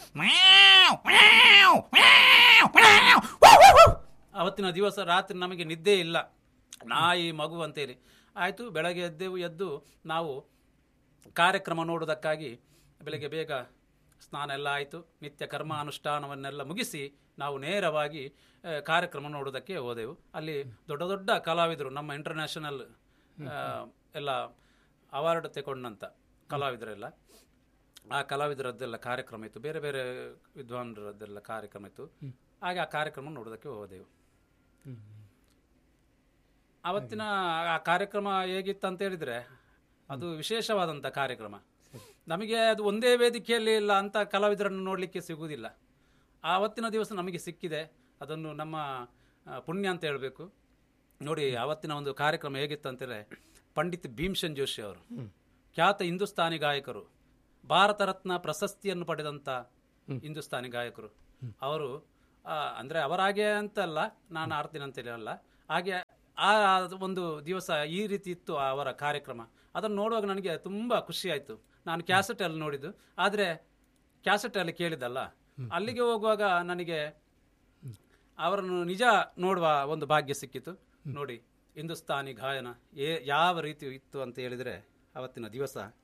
ಅವತ್ತಿನ ದಿವಸ ರಾತ್ರಿ ನಮಗೆ ನಿದ್ದೆ ಇಲ್ಲ ನಾಯಿ ಮಗು ಅಂತೇಳಿ ಆಯಿತು ಬೆಳಗ್ಗೆ ಎದ್ದೆವು ಎದ್ದು ನಾವು ಕಾರ್ಯಕ್ರಮ ನೋಡುವುದಕ್ಕಾಗಿ ಬೆಳಗ್ಗೆ ಬೇಗ ಸ್ನಾನ ಎಲ್ಲ ಆಯಿತು ನಿತ್ಯ ಕರ್ಮ ಅನುಷ್ಠಾನವನ್ನೆಲ್ಲ ಮುಗಿಸಿ ನಾವು ನೇರವಾಗಿ ಆ, ಕಾರ್ಯಕ್ರಮ ನೋಡುವುದಕ್ಕೆ ಹೋದೆವು ಅಲ್ಲಿ ದೊಡ್ಡ ದೊಡ್ಡ ಕಲಾವಿದರು ನಮ್ಮ ಇಂಟರ್ನ್ಯಾಷನಲ್ ಎಲ್ಲ ಅವಾರ್ಡ್ ತಗೊಂಡಂಥ ಕಲಾವಿದರೆಲ್ಲ ಆ ಕಲಾವಿದರದ್ದೆಲ್ಲ ಕಾರ್ಯಕ್ರಮ ಇತ್ತು ಬೇರೆ ಬೇರೆ ವಿದ್ವಾಂಸರದ್ದೆಲ್ಲ ಕಾರ್ಯಕ್ರಮ ಇತ್ತು ಹಾಗೆ ಆ ಕಾರ್ಯಕ್ರಮ ನೋಡೋದಕ್ಕೆ ಹೋದೆವು ಅವತ್ತಿನ ಆ ಕಾರ್ಯಕ್ರಮ ಹೇಗಿತ್ತು ಅಂತ ಹೇಳಿದ್ರೆ ಅದು ವಿಶೇಷವಾದಂಥ ಕಾರ್ಯಕ್ರಮ ನಮಗೆ ಅದು ಒಂದೇ ವೇದಿಕೆಯಲ್ಲಿ ಇಲ್ಲ ಅಂತ ಕಲಾವಿದರನ್ನು ನೋಡಲಿಕ್ಕೆ ಸಿಗುವುದಿಲ್ಲ ಆವತ್ತಿನ ದಿವಸ ನಮಗೆ ಸಿಕ್ಕಿದೆ ಅದನ್ನು ನಮ್ಮ ಆ, ಪುಣ್ಯ ಅಂತ ಹೇಳಬೇಕು ನೋಡಿ ಆವತ್ತಿನ ಒಂದು ಕಾರ್ಯಕ್ರಮ ಹೇಗಿತ್ತು ಅಂತೇಳಿ ಪಂಡಿತ್ ಭೀಮ್ಸೆನ್ ಜೋಶಿ ಅವರು ಖ್ಯಾತ ಹಿಂದೂಸ್ತಾನಿ ಗಾಯಕರು ಭಾರತ ರತ್ನ ಪ್ರಶಸ್ತಿಯನ್ನು ಪಡೆದಂಥ ಹಿಂದೂಸ್ತಾನಿ ಗಾಯಕರು ಅವರು ಆ, ಅಂದ್ರೆ ಅವರಾಗೆ ಅಂತಲ್ಲ ನಾನು ಆಡ್ತೀನಿ ಅಂತೇಳಿ ಅಲ್ಲ ಹಾಗೆ ಆ ಒಂದು ದಿವಸ ಈ ರೀತಿ ಇತ್ತು ಅವರ ಕಾರ್ಯಕ್ರಮ ಅದನ್ನು ನೋಡುವಾಗ ನನಗೆ ತುಂಬ ಖುಷಿ ಆಯಿತು ನಾನು ಕ್ಯಾಸೆಟ್ ಅಲ್ಲಿ ನೋಡಿದ್ದು ಆದರೆ ಕ್ಯಾಸೆಟ್ ಅಲ್ಲಿ ಕೇಳಿದ್ದಲ್ಲ ಅಲ್ಲಿಗೆ ಹೋಗುವಾಗ ನನಗೆ ಅವರನ್ನು ನಿಜ ನೋಡುವ ಒಂದು ಭಾಗ್ಯ ಸಿಕ್ಕಿತು ನೋಡಿ ಹಿಂದೂಸ್ತಾನಿ ಗಾಯನ ಏ ಯಾವ ರೀತಿ ಇತ್ತು ಅಂತ ಹೇಳಿದರೆ ಅವತ್ತಿನ ದಿವಸ